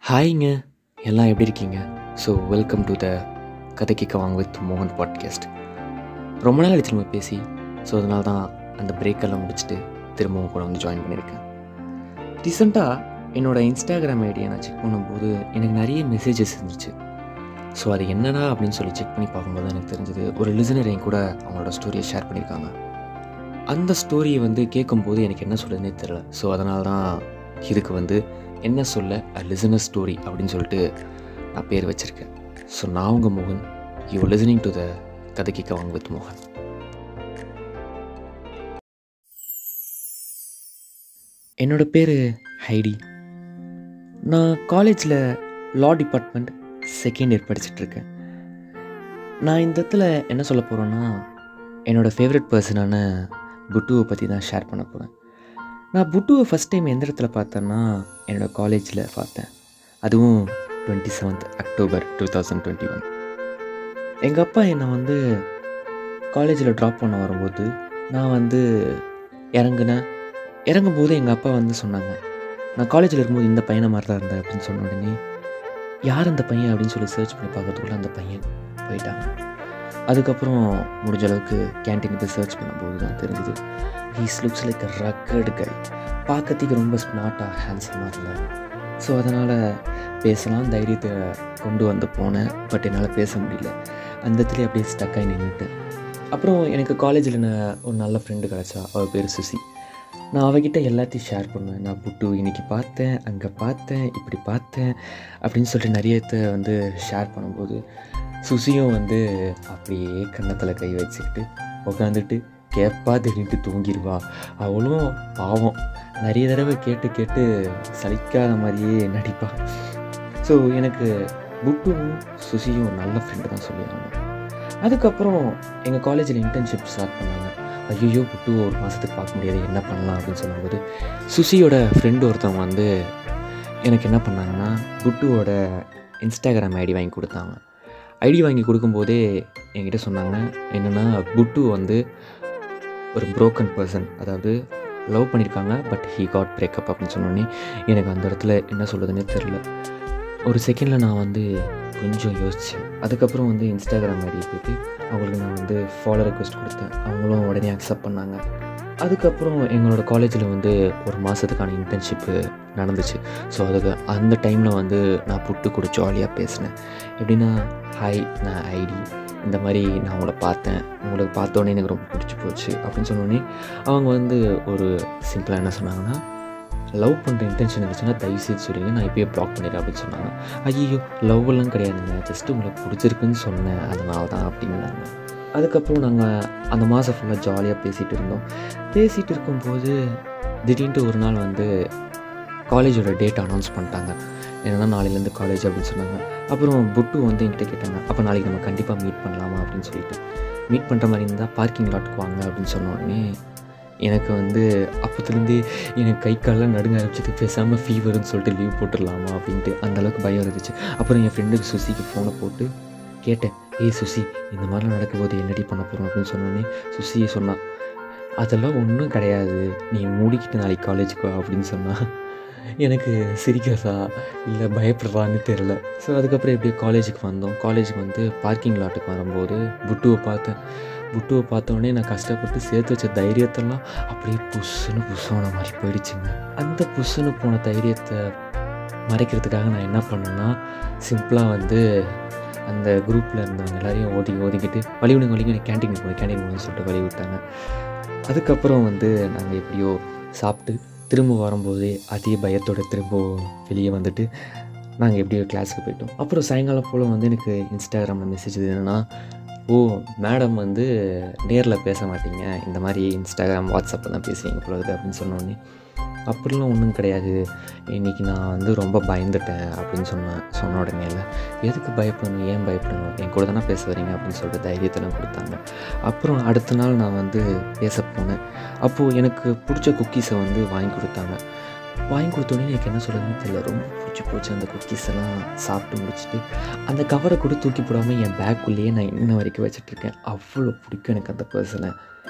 ஹாய்ங்க எல்லாம் எப்படி இருக்கீங்க ஸோ வெல்கம் டு த கதை கேட்க வாங்க வித் மோகன் பாட்காஸ்ட் ரொம்ப நாள் ஆச்சு நம்ம பேசி ஸோ அதனால தான் அந்த பிரேக்கெல்லாம் முடிச்சுட்டு திரும்பவும் கூட வந்து ஜாயின் பண்ணியிருக்கேன் ரீசெண்டாக என்னோடய இன்ஸ்டாகிராம் ஐடியை நான் செக் பண்ணும்போது எனக்கு நிறைய மெசேஜஸ் இருந்துச்சு ஸோ அது என்னடா அப்படின்னு சொல்லி செக் பண்ணி பார்க்கும்போது எனக்கு தெரிஞ்சது ஒரு லிசனர் என் கூட அவங்களோட ஸ்டோரியை ஷேர் பண்ணியிருக்காங்க அந்த ஸ்டோரியை வந்து கேட்கும்போது எனக்கு என்ன சொல்லுதுன்னே தெரில ஸோ அதனால தான் இதுக்கு வந்து என்ன சொல்ல அ லிசனர் ஸ்டோரி அப்படின்னு சொல்லிட்டு நான் பேர் வச்சுருக்கேன் ஸோ நான் உங்கள் மோகன் யூ லிசனிங் டு த கதை கேட்க வாங்க வித் மோகன் என்னோடய பேர் ஹைடி நான் காலேஜில் லா டிபார்ட்மெண்ட் செகண்ட் இயர் படிச்சிட்ருக்கேன் நான் இந்த இடத்துல என்ன சொல்ல போகிறேன்னா என்னோடய ஃபேவரட் பர்சனான புட்டுவை பற்றி தான் ஷேர் பண்ண போகிறேன் நான் புட்டுவை ஃபஸ்ட் டைம் எந்த இடத்துல பார்த்தேன்னா என்னோடய காலேஜில் பார்த்தேன் அதுவும் twenty seventh October two thousand twenty one எங்கள் அப்பா என்னை வந்து காலேஜில் ட்ராப் பண்ண வரும்போது நான் வந்து இறங்குனேன் இறங்கும்போது எங்கள் அப்பா வந்து சொன்னாங்க நான் காலேஜில் இருக்கும்போது இந்த பையனை மாதிரி தான் இருந்தேன் அப்படின்னு சொன்ன உடனே யார் அந்த பையன் அப்படின்னு சொல்லி சர்ச் பண்ணி பார்க்கறதுக்குள்ள அந்த பையன் போயிட்டாங்க அதுக்கப்புறம் முடிஞ்ச அளவுக்கு கேன்டீன் போய் சர்ச் பண்ணும்போது தான் தெரிஞ்சுது he's looks like a rugged guy பார்க்கறதுக்கு ரொம்ப ஸ்மார்ட்டாக ஹேண்ட்ஸமாக இருந்தார் ஸோ அதனால் பேசலாம் தைரியத்தை கொண்டு வந்து போனேன் பட் என்னால் பேச முடியல அந்த இடத்துல அப்படியே ஸ்டக்காகி நின்றுட்டேன் அப்புறம் எனக்கு காலேஜில் நான் ஒரு நல்ல ஃப்ரெண்டு கிடச்சா அவள் பேர் சுசி நான் அவகிட்ட எல்லாத்தையும் ஷேர் பண்ணுவேன் நான் புட்டு இன்னைக்கு பார்த்தேன் அங்கே பார்த்தேன் இப்படி பார்த்தேன் அப்படின்னு சொல்லிட்டு நிறையத்தை வந்து ஷேர் பண்ணும்போது சுசியும் வந்து அப்படியே கன்னத்தில் கை வச்சுக்கிட்டு உட்காந்துட்டு கேப்பா திடீர்னு தூங்கிடுவா அவளும் பாவம் நிறைய தடவை கேட்டு கேட்டு சலிக்காத மாதிரியே நடிப்பா ஸோ எனக்கு புட்டும் சுசியும் நல்ல ஃப்ரெண்டு தான் சொல்லிடுவாங்க அதுக்கப்புறம் எங்கள் காலேஜில் இன்டர்ன்ஷிப் ஸ்டார்ட் பண்ணாங்க ஐயோ புட்டு ஒரு மாதத்துக்கு பார்க்க முடியாது என்ன பண்ணலாம் அப்படின்னு சொல்லும்போது சுசியோட ஃப்ரெண்டு ஒருத்தவங்க வந்து எனக்கு என்ன பண்ணாங்கன்னா புட்டுவோட இன்ஸ்டாகிராம் ஐடி வாங்கி கொடுத்தாங்க ஐடி வாங்கி கொடுக்கும்போதே என்கிட்ட சொன்னாங்க என்னென்னா புட்டு வந்து ஒரு புரோக்கன் பர்சன் அதாவது லவ் பண்ணியிருக்காங்க பட் ஹீ காட் பிரேக்கப் அப்படின்னு சொன்னோடனே எனக்கு அந்த இடத்துல என்ன சொல்கிறதுனே தெரில ஒரு செகண்டில் நான் வந்து கொஞ்சம் யோசித்தேன் அதுக்கப்புறம் வந்து இன்ஸ்டாகிராம் ஐடி போய்ட்டு அவங்களுக்கு நான் வந்து ஃபாலோ ரெக்வெஸ்ட் கொடுத்தேன் அவங்களும் உடனே அக்செப்ட் பண்ணாங்க அதுக்கப்புறம் எங்களோட காலேஜில் வந்து ஒரு மாதத்துக்கான இன்டர்ன்ஷிப்பு நடந்துச்சு ஸோ அதுக்கு அந்த டைமில் வந்து நான் புட்டு கூட ஜாலியாக பேசினேன் எப்படின்னா ஹாய் நான் ஐடி இந்த மாதிரி நான் உங்களை பார்த்தேன் உங்களுக்கு பார்த்தோன்னே எனக்கு ரொம்ப பிடிச்சி போச்சு அப்படின்னு சொன்னோடனே அவங்க வந்து ஒரு சிம்பிளாக என்ன சொன்னாங்கன்னா லவ் பண்ணுற இன்டென்ஷன் இருந்துச்சுன்னா தயவுசெய்து சொல்லுங்க நான் இப்போயே ப்ளாக் பண்ணிடுறேன் அப்படின்னு சொன்னாங்க ஐயோ லவ்வெல்லாம் கிடையாதுங்க ஜஸ்ட்டு உங்களுக்கு பிடிச்சிருக்குன்னு சொன்னேன் அதனால தான் அப்படின்னாங்க அதுக்கப்புறம் நாங்கள் அந்த மாதம் ஃபுல்லாக ஜாலியாக பேசிகிட்டு இருந்தோம் பேசிகிட்டு இருக்கும்போது திடீர்னு ஒரு நாள் வந்து காலேஜோட டேட் அனௌன்ஸ் பண்ணிட்டாங்க என்னன்னா நாளையிலேருந்து காலேஜ் அப்படின்னு சொன்னாங்க அப்புறம் புட்டு வந்து என்கிட்ட கேட்டாங்க அப்போ நாளைக்கு நம்ம கண்டிப்பாக மீட் பண்ணலாமா அப்படின்னு சொல்லிட்டு மீட் பண்ணுற மாதிரி இருந்தால் பார்க்கிங் லாட்டுக்கு வாங்க அப்படின்னு சொன்ன உடனே எனக்கு வந்து அப்போத்துலேருந்தே எனக்கு கை காலெலாம் நடுங்க ஆரம்பிச்சது பேசாமல் ஃபீவர்னு சொல்லிட்டு லீவ் போட்டுடலாமா அப்படின்ட்டு அந்தளவுக்கு பயம் இருந்துச்சு அப்புறம் என் ஃப்ரெண்டுக்கு சுசிக்கு ஃபோனை போட்டு கேட்டேன் ஏய் சுசி இந்த மாதிரிலாம் நடக்கும்போது என்னடி பண்ண போகிறோம் அப்படின்னு சொன்னோடனே சுசியை சொன்னான் அதெல்லாம் ஒன்றும் கிடையாது நீ மூடிக்கிட்டு நாளைக்கு காலேஜுக்கு வா அப்படின்னு சொன்னால் எனக்கு சிரிக்கிறதா இல்லை பயப்படுறான்னு தெரில ஸோ அதுக்கப்புறம் எப்படியோ காலேஜுக்கு வந்தோம் காலேஜுக்கு வந்து பார்க்கிங் லாட்டுக்கு வரும்போது புட்டுவை பார்த்தேன் புட்டுவை பார்த்தோன்னே நான் கஷ்டப்பட்டு சேர்த்து வச்ச தைரியத்தெல்லாம் அப்படியே புஷ்ஷுன்னு புஷ்ஷான மாதிரி போயிடுச்சுங்க அந்த புஷ்ஷுன்னு போன தைரியத்தை மறைக்கிறதுக்காக நான் என்ன பண்ணேன்னா சிம்பிளாக வந்து அந்த குரூப்பில் இருந்தவங்க எல்லாரையும் ஒதுங்கி ஒதுக்கிட்டு வழி விடுங்க வழி விடுங்க கேன்டீன் போய் கேன்டீன் போகணும்னு சொல்லிட்டு வழி விட்டாங்க அதுக்கப்புறம் வந்து நாங்கள் எப்படியோ சாப்பிட்டு திரும்ப வரும்போதே அதே பயத்தோட திரும்ப வெளியே வந்துட்டு நாங்கள் எப்படியோ கிளாஸுக்கு போயிட்டோம் அப்புறம் சாயங்காலம் போல் வந்து எனக்கு இன்ஸ்டாகிராமில் மெசேஜ் என்னென்னா ஓ மேடம் வந்து நேரில் பேச மாட்டீங்க இந்த மாதிரி இன்ஸ்டாகிராம் வாட்ஸ்அப்பில் தான் பேசுவீங்க போல இருக்குது அப்படின்னு சொன்னோடனே அப்படிலாம் ஒன்றும் கிடையாது இன்றைக்கி நான் வந்து ரொம்ப பயந்துட்டேன் அப்படின்னு சொன்னேன் சொன்ன உடனே இல்லை எதுக்கு பயப்படணும் ஏன் பயப்படணும் என் கூட தானே பேச வரீங்க அப்படின்னு சொல்லிட்டு தைரியத்தெல்லாம் கொடுத்தாங்க அப்புறம் அடுத்த நாள் நான் வந்து பேச போனேன் அப்போது எனக்கு பிடிச்ச குக்கீஸை வந்து வாங்கி கொடுத்தாங்க வாங்கி கொடுத்தோடனே எனக்கு என்ன சொல்கிறதுன்னு தெரியல ரொம்ப பிடிச்சி போச்சு அந்த குக்கீஸ் எல்லாம் சாப்பிட்டு முடிச்சுட்டு அந்த கவரை கூட தூக்கி போடாமல் என் பேக்குள்ளேயே நான் இன்ன வரைக்கும் வச்சிட்ருக்கேன் அவ்வளோ பிடிக்கும் எனக்கு அந்த பர்சனை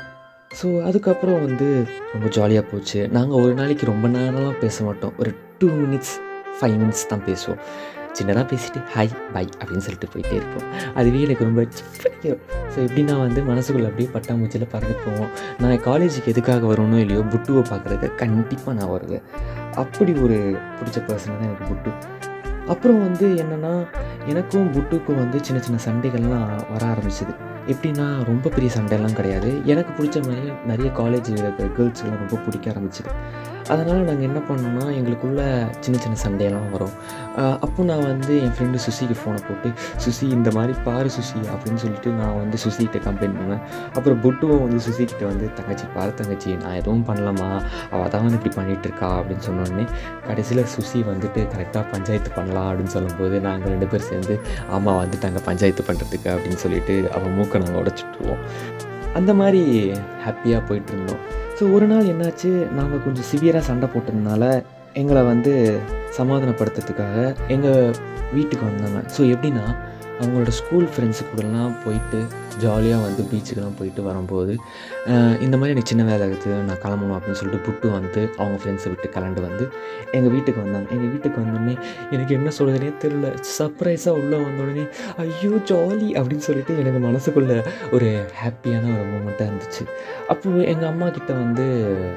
ஸோ அதுக்கப்புறம் வந்து ரொம்ப ஜாலியாக போச்சு நாங்கள் ஒரு நாளைக்கு ரொம்ப நேரம்லாம் பேச மாட்டோம் ஒரு டூ மினிட்ஸ் ஃபைவ் மினிட்ஸ் தான் பேசுவோம் சின்னதாக பேசிட்டு ஹாய் பை அப்படின்னு சொல்லிட்டு போயிட்டே இருப்போம் அதுவே எனக்கு ரொம்ப பிடிக்கும் ஸோ எப்படின்னா வந்து மனசுக்குள்ளே அப்படியே பட்டாம்பூச்சியில் பறந்துட்டு போவோம் நான் காலேஜுக்கு எதுக்காக வரணும் இல்லையோ புட்டுவை பார்க்குறதுக்கு கண்டிப்பாக நான் வருவேன் அப்படி ஒரு பிடிச்ச பர்சன் தான் எனக்கு புட்டு அப்புறம் வந்து என்னென்னா எனக்கும் புட்டுக்கும் வந்து சின்ன சின்ன சண்டைகள்லாம் வர ஆரம்பிச்சிது எப்படின்னா ரொம்ப பெரிய சண்டைலாம் கிடையாது எனக்கு பிடிச்ச மாதிரி நிறைய காலேஜ் கேர்ள்ஸ்லாம் ரொம்ப பிடிக்க ஆரம்பிச்சிது அதனால் நாங்கள் என்ன பண்ணோம்னா எங்களுக்குள்ள சின்ன சின்ன சண்டையெல்லாம் வரும் ஆஹ் அப்போ நான் வந்து என் ஃப்ரெண்டு சுசிக்கு ஃபோனை போட்டு சுசி இந்த மாதிரி பாரு சுசி அப்படின்னு சொல்லிட்டு நான் வந்து சுசிக்கிட்ட கம்ப்ளைண்ட் பண்ணுவேன் அப்புறம் புட்டுவும் வந்து சுசிக்கிட்ட வந்து தங்கச்சி பாரு தங்கச்சி நான் எதுவும் பண்ணலாமா அவள் தான் வந்து இப்படி பண்ணிகிட்டு இருக்கா அப்படின்னு சொன்னோடனே கடைசியில் சுசி வந்துட்டு கரெக்டாக பஞ்சாயத்து பண்ணலாம் அப்படின்னு சொல்லும்போது நாங்கள் ரெண்டு பேர் சேர்ந்து ஆமாம் வந்துட்டாங்க பஞ்சாயத்து பண்ணுறதுக்கு அப்படின்னு சொல்லிட்டு அவன் மூக்கை நாங்கள் உடச்சிட்ருவோம் அந்த மாதிரி ஹாப்பியாக போயிட்டு இருந்தோம் ஸோ ஒரு நாள் என்னாச்சு நாங்கள் கொஞ்சம் சிவியராக சண்டை போட்டதுனால எங்களை வந்து சமாதானப்படுத்துறதுக்காக எங்கள் வீட்டுக்கு வந்தாங்க ஸோ எப்படின்னா அவங்களோட ஸ்கூல் ஃப்ரெண்ட்ஸு கூடலாம் போயிட்டு ஜாலியாக வந்து பீச்சுக்கெலாம் போயிட்டு வரும்போது அஹ், இந்த மாதிரி எனக்கு சின்ன வேலை இருக்குது நான் கிளம்பணும் அப்படின்னு சொல்லிட்டு புட்டு வந்து அவங்க ஃப்ரெண்ட்ஸை விட்டு கலண்டு வந்து எங்கள் வீட்டுக்கு வந்தாங்க எங்கள் வீட்டுக்கு வந்தோடனே எனக்கு என்ன சொல்கிறதுனே தெரில சர்ப்ரைஸாக உள்ளே வந்தோடனே ஐயோ ஜாலி அப்படின்னு சொல்லிட்டு எனக்கு மனசுக்குள்ளே ஒரு ஹாப்பியான ஒரு மூமெண்ட்டாக இருந்துச்சு அப்போ எங்கள் அம்மா கிட்ட வந்து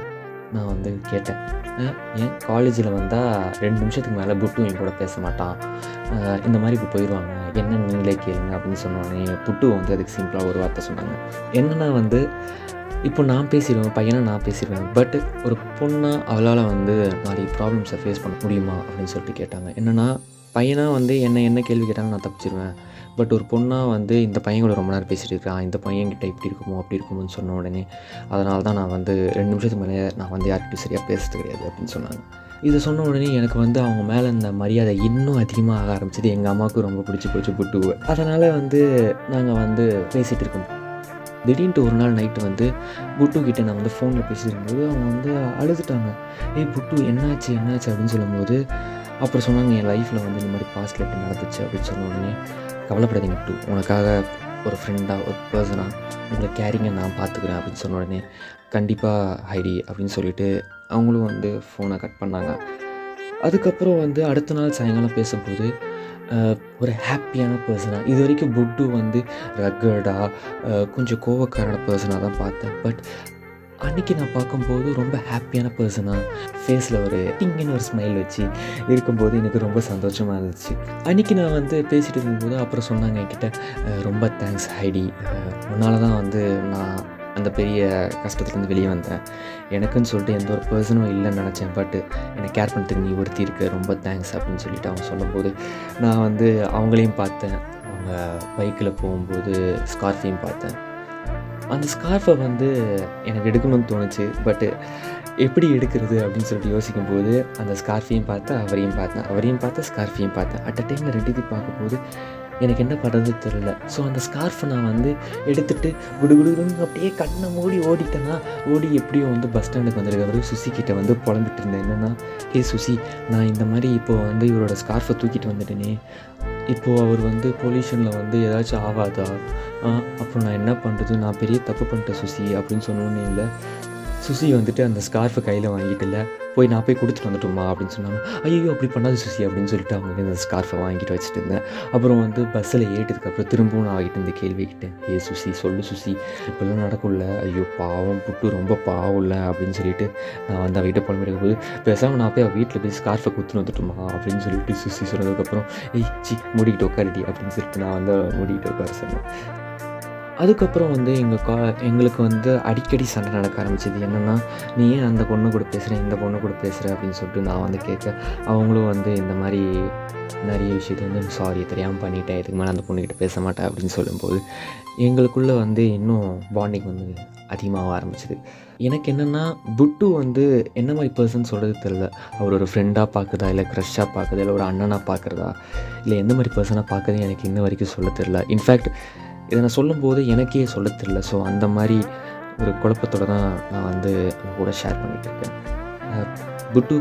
நான் வந்து கேட்டேன் "அஹ், ஏன் காலேஜில் வந்தால் ரெண்டு நிமிஷத்துக்கு மேலே புட்டு என் கூட பேச மாட்டான் அஹ், இந்த மாதிரி இப்போ போயிடுவாங்க என்ன நீங்களே கேளுங்க அப்படின்னு சொன்னோடனே புட்டு வந்து அதுக்கு சிம்பிளாக ஒரு வார்த்தை சொன்னாங்க என்னன்னா வந்து இப்போ நான் பேசிடுவேன் பையனை நான் பேசிடுவேன் பட் ஒரு பொண்ணாக அவளால் வந்து நாளைக்கு ப்ராப்ளம்ஸை ஃபேஸ் பண்ண முடியுமா அப்படின்னு சொல்லிட்டு கேட்டாங்க என்னென்னா பையனாக வந்து என்ன என்ன கேள்வி கேட்டாலும் நான் தப்பிச்சிருவேன் பட் ஒரு பொண்ணாக வந்து இந்த பையன் கூட ரொம்ப நேரம் பேசிட்டு இருக்கான் இந்த பையன்கிட்ட இப்படி இருக்குமோ அப்படி இருக்குமோன்னு சொன்ன உடனே அதனால தான் நான் வந்து ரெண்டு நிமிஷத்துக்கு மேலே நான் வந்து யார்கிட்டயும் சரியாக பேசுறது கிடையாது அப்படின்னு சொன்னாங்க இதை சொன்ன உடனே எனக்கு வந்து அவங்க மேலே இந்த மரியாதை இன்னும் அதிகமாக ஆக ஆரம்பிச்சது எங்கள் அம்மாவுக்கு ரொம்ப பிடிச்சி போச்சு புட்டுவை அதனால் வந்து நாங்கள் வந்து பேசிகிட்டு இருக்கோம் திடீர்னு ஒரு நாள் நைட்டு வந்து புட்டு கிட்ட நான் வந்து ஃபோனில் பேசிட்டு இருக்கும்போது அவங்க வந்து அழுதுட்டாங்க ஏய் புட்டு என்னாச்சு என்னாச்சு அப்படின்னு சொல்லும்போது அப்புறம் சொன்னாங்க என் லைஃப்பில் வந்து இந்த மாதிரி பாஸ்டில் இப்படி நடந்துச்சு அப்படின்னு சொன்ன உடனே கவலைப்படாதீங்க புட்டு உனக்காக ஒரு ஃப்ரெண்டாக ஒரு பர்சனாக உங்களை கேரிங்கை நான் பார்த்துக்கிறேன் அப்படின்னு சொன்ன உடனே கண்டிப்பாக ஹைடி அப்படின்னு சொல்லிட்டு அவங்களும் வந்து ஃபோனை கட் பண்ணாங்க அதுக்கப்புறம் வந்து அடுத்த நாள் சாயங்காலம் பேசும்போது அஹ், ஒரு ஹாப்பியான பர்சனாக இது வரைக்கும் புட்டு வந்து ரக்கடாக கொஞ்சம் கோவக்காரான பர்சனாக தான் பார்த்தேன் பட் அன்றைக்கி நான் பார்க்கும்போது ரொம்ப ஹாப்பியான பர்சனாக ஃபேஸில் ஒரு டிங்குன்னு ஒரு ஸ்மைல் வச்சு இருக்கும்போது எனக்கு ரொம்ப சந்தோஷமாக இருந்துச்சு அன்றைக்கி நான் வந்து பேசிகிட்டு இருக்கும்போது அப்புறம் சொன்னாங்க என்கிட்ட "அஹ், ரொம்ப தேங்க்ஸ் ஹைடி உன்னால தான் வந்து நான் அந்த பெரிய கஷ்டத்துலேருந்து வெளியே வந்தேன் எனக்குன்னு சொல்லிட்டு எந்த ஒரு பர்சனும் இல்லைன்னு நினச்சேன் பட் என்னை கேர் பண்ணுறதுக்கு நீ ஒருத்தி இருக்க ரொம்ப தேங்க்ஸ் அப்படின்னு சொல்லிட்டு அவங்க சொல்லும்போது நான் வந்து அவங்களையும் பார்த்தேன் அவங்க பைக்கில் போகும்போது ஸ்கார்ஃபையும் பார்த்தேன் அந்த ஸ்கார்ஃபை வந்து எனக்கு எடுக்கணும்னு தோணுச்சு பட்டு எப்படி எடுக்கிறது அப்படின்னு சொல்லிட்டு யோசிக்கும்போது அந்த ஸ்கார்ஃபையும் பார்த்தேன் அவரையும் பார்த்தேன் அவரையும் பார்த்தேன் ஸ்கார்ஃபையும் பார்த்தேன் அட் அ டைமில் ரெண்டுத்தையும் பார்க்கும்போது எனக்கு என்ன பண்ணுறது தெரியல ஸோ அந்த ஸ்கார்ஃபை நான் வந்து எடுத்துட்டு குடுகுடுன்னு அப்படியே கண்ணை மூடி ஓடிட்டேன்னா ஓடி எப்படியும் வந்து பஸ் ஸ்டாண்டுக்கு வந்திருக்கவர் சுசி கிட்ட வந்து புலம்பிட்டு இருந்தேன் என்னென்னா ஏ சுசி நான் இந்த மாதிரி இப்போ வந்து இவரோட ஸ்கார்ஃபை தூக்கிட்டு வந்துட்டேனே இப்போது அவர் வந்து பொல்யூஷனில் வந்து ஏதாச்சும் ஆகாதா ஆ, அப்புறம் நான் என்ன பண்ணுறது நான் பெரிய தப்பு பண்ணிட்டேன் சுசி அப்படின்னு சொன்னோன்னே இல்லை சுசி வந்துட்டு அந்த ஸ்கார்ஃபை கையில் வாங்கிட்டுல போய் நான் போய் கொடுத்துட்டு வந்துட்டோமா அப்படின்னு சொன்னாங்க ஐயோ அப்படி பண்ணாது சுசி அப்படின்னு சொல்லிட்டு அவங்க அந்த ஸ்கார்ஃபை வாங்கிட்டு வச்சுட்டு இருந்தேன் அப்புறம் வந்து பஸ்ஸில் ஏற்றதுக்கப்புறம் திரும்பவும் நான் ஆகிட்டு இந்த கேள்வி கேட்டேன் ஏ சுசி சொல்லு சுசி இப்படிலாம் நடக்கும்ல ஐயோ பாவம் புட்டு ரொம்ப பாவம் இல்லை அப்படின்னு சொல்லிட்டு நான் வந்து அவகிட்ட புலம்பிருக்கும் போது பேசாமல் நான் போய் அவள் வீட்டில் போய் ஸ்கார்ஃபை குத்துன்னு வந்துட்டுமா அப்படின்னு சொல்லிட்டு சுசி சொன்னதுக்கப்புறம் ஏய் சி மூடிக்கிட்டு உட்காரடி அப்படின்னு சொல்லிட்டு நான் வந்து அவளை மூடிக்கிட்டு உட்கார சொன்னேன் அதுக்கப்புறம் வந்து எங்கள் கா எங்களுக்கு வந்து அடிக்கடி சண்டை நடக்க ஆரம்பிச்சது என்னென்னா நீ ஏன் அந்த பொண்ணு கூட பேசுகிற இந்த பொண்ணு கூட பேசுகிற அப்படின்னு சொல்லிட்டு நான் வந்து கேட்க அவங்களும் வந்து இந்த மாதிரி நிறைய விஷயத்தை வந்து சாரி தெரியாமல் பண்ணிட்டேன் இதுக்கு மேலே அந்த பொண்ணுக்கிட்ட பேச மாட்டேன் அப்படின்னு சொல்லும்போது எங்களுக்குள்ளே வந்து இன்னும் பாண்டிங் வந்து அதிகமாக ஆரம்பிச்சது எனக்கு என்னென்னா புட்டு வந்து என்ன மாதிரி பர்சன் சொல்கிறது தெரியல அவர் ஒரு ஃப்ரெண்டாக பார்க்குதா இல்லை க்ரஷ்ஷாக பார்க்குதா இல்லை ஒரு அண்ணனாக பார்க்குறதா இல்லை எந்த மாதிரி பர்சனாக பார்க்குறது எனக்கு இன்ன வரைக்கும் சொல்ல தெரில இன்ஃபேக்ட் இதை நான் சொல்லும்போது எனக்கே சொல்ல தெரில ஸோ அந்த மாதிரி ஒரு குழப்பத்தோட தான் நான் வந்து உங்க கூட ஷேர் பண்ணிகிட்டு இருக்கேன் அஹ், புட்டு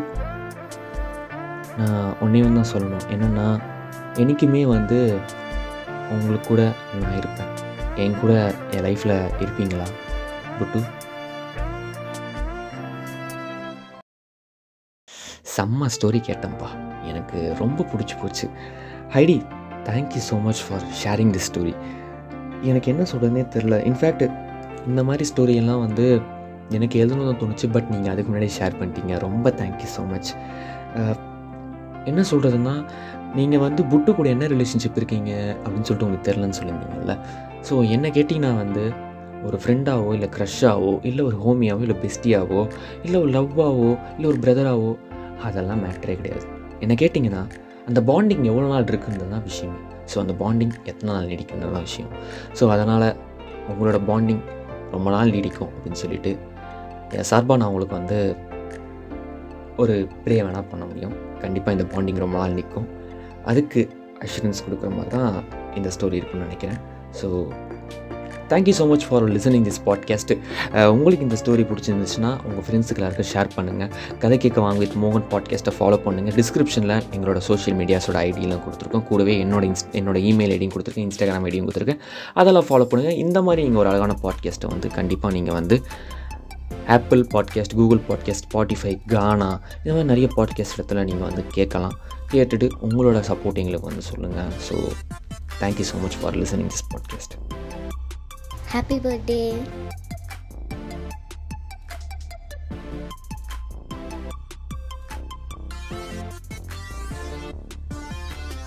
நான் ஒன்றே ஒன்று தான் சொல்லணும் என்னென்னா என்றைக்குமே வந்து உங்களுக்கு கூட நான் இருப்பேன் என் கூட என் லைஃப்பில் இருப்பீங்களா புட்டு செம்ம ஸ்டோரி கேட்டேன்ப்பா எனக்கு எனக்கு ரொம்ப பிடிச்சி போச்சு Heidi thank you so much for sharing this story எனக்கு என்ன சொல்கிறதுனே தெரில இன்ஃபேக்ட் இந்த மாதிரி ஸ்டோரியெல்லாம் வந்து எனக்கு எழுதணும்னு தோணுச்சு பட் நீங்கள் அதுக்கு முன்னாடி ஷேர் பண்ணிட்டீங்க ரொம்ப தேங்க்யூ ஸோ மச் என்ன சொல்கிறதுனா நீங்கள் வந்து புட்டு கூட என்ன ரிலேஷன்ஷிப் இருக்கீங்க அப்படின்னு சொல்லிட்டு உங்களுக்கு தெரிலன்னு சொல்லியிருந்தீங்கல்ல ஸோ என்ன கேட்டிங்கன்னா வந்து ஒரு ஃப்ரெண்டாவோ இல்லை க்ரஷ்ஷாவோ இல்லை ஒரு ஹோமியாவோ இல்லை பெஸ்டியாவோ இல்லை ஒரு லவ்வாவோ இல்லை ஒரு பிரதராவோ அதெல்லாம் மேட்ரே கிடையாது என்ன கேட்டிங்கன்னா அந்த பாண்டிங் எவ்வளோ நாள் இருக்குன்றது தான் விஷயமே ஸோ அந்த பாண்டிங் எத்தனை நாள் நீடிக்குன்றது தான் விஷயம் ஸோ அதனால் உங்களோட பாண்டிங் ரொம்ப நாள் நீடிக்கும் அப்படின்னு சொல்லிட்டு என் சார்பாக நான் உங்களுக்கு வந்து ஒரு ப்ரே வேணால் பண்ண முடியும் கண்டிப்பாக இந்த பாண்டிங் ரொம்ப நாள் நிற்கும் அதுக்கு அஷூரன்ஸ் கொடுக்குற மாதிரி தான் இந்த ஸ்டோரி இருக்குன்னு நினைக்கிறேன் so thank you so much for listening this podcast உங்களுக்கு இந்த ஸ்டோரி பிடிச்சிருந்துச்சுன்னா உங்கள் ஃப்ரெண்ட்ஸுக்கு எல்லாருக்கும் ஷேர் பண்ணுங்கள் கதை கேட்க வாங்க வித் மோகன் பாட்காஸ்ட்டை ஃபாலோ பண்ணுங்கள் டிஸ்கிரிப்ஷனில் எங்களோட சோஷியல் மீடியாஸோட ஐடியெலாம் கொடுத்துருக்கோம் கூடவே என்னோட இன்ஸ் என்னோட இமெயில் ஐடியும் கொடுத்துருக்கேன் இன்ஸ்டாகிராம் ஐடியும் கொடுத்துருக்கேன் அதெல்லாம் ஃபாலோ பண்ணுங்கள் இந்த மாதிரி நீங்கள் ஒரு அழகான பாட்காஸ்ட்டை வந்து கண்டிப்பாக நீங்கள் வந்து Apple podcast Google podcast Spotify Gaana இந்த மாதிரி நிறைய பாட்காஸ்ட் இடத்துல நீங்கள் வந்து கேட்கலாம் கேட்டுட்டு உங்களோட சப்போர்ட் எங்களுக்கு வந்து சொல்லுங்கள் so thank you so much for listening this podcast Happy birthday.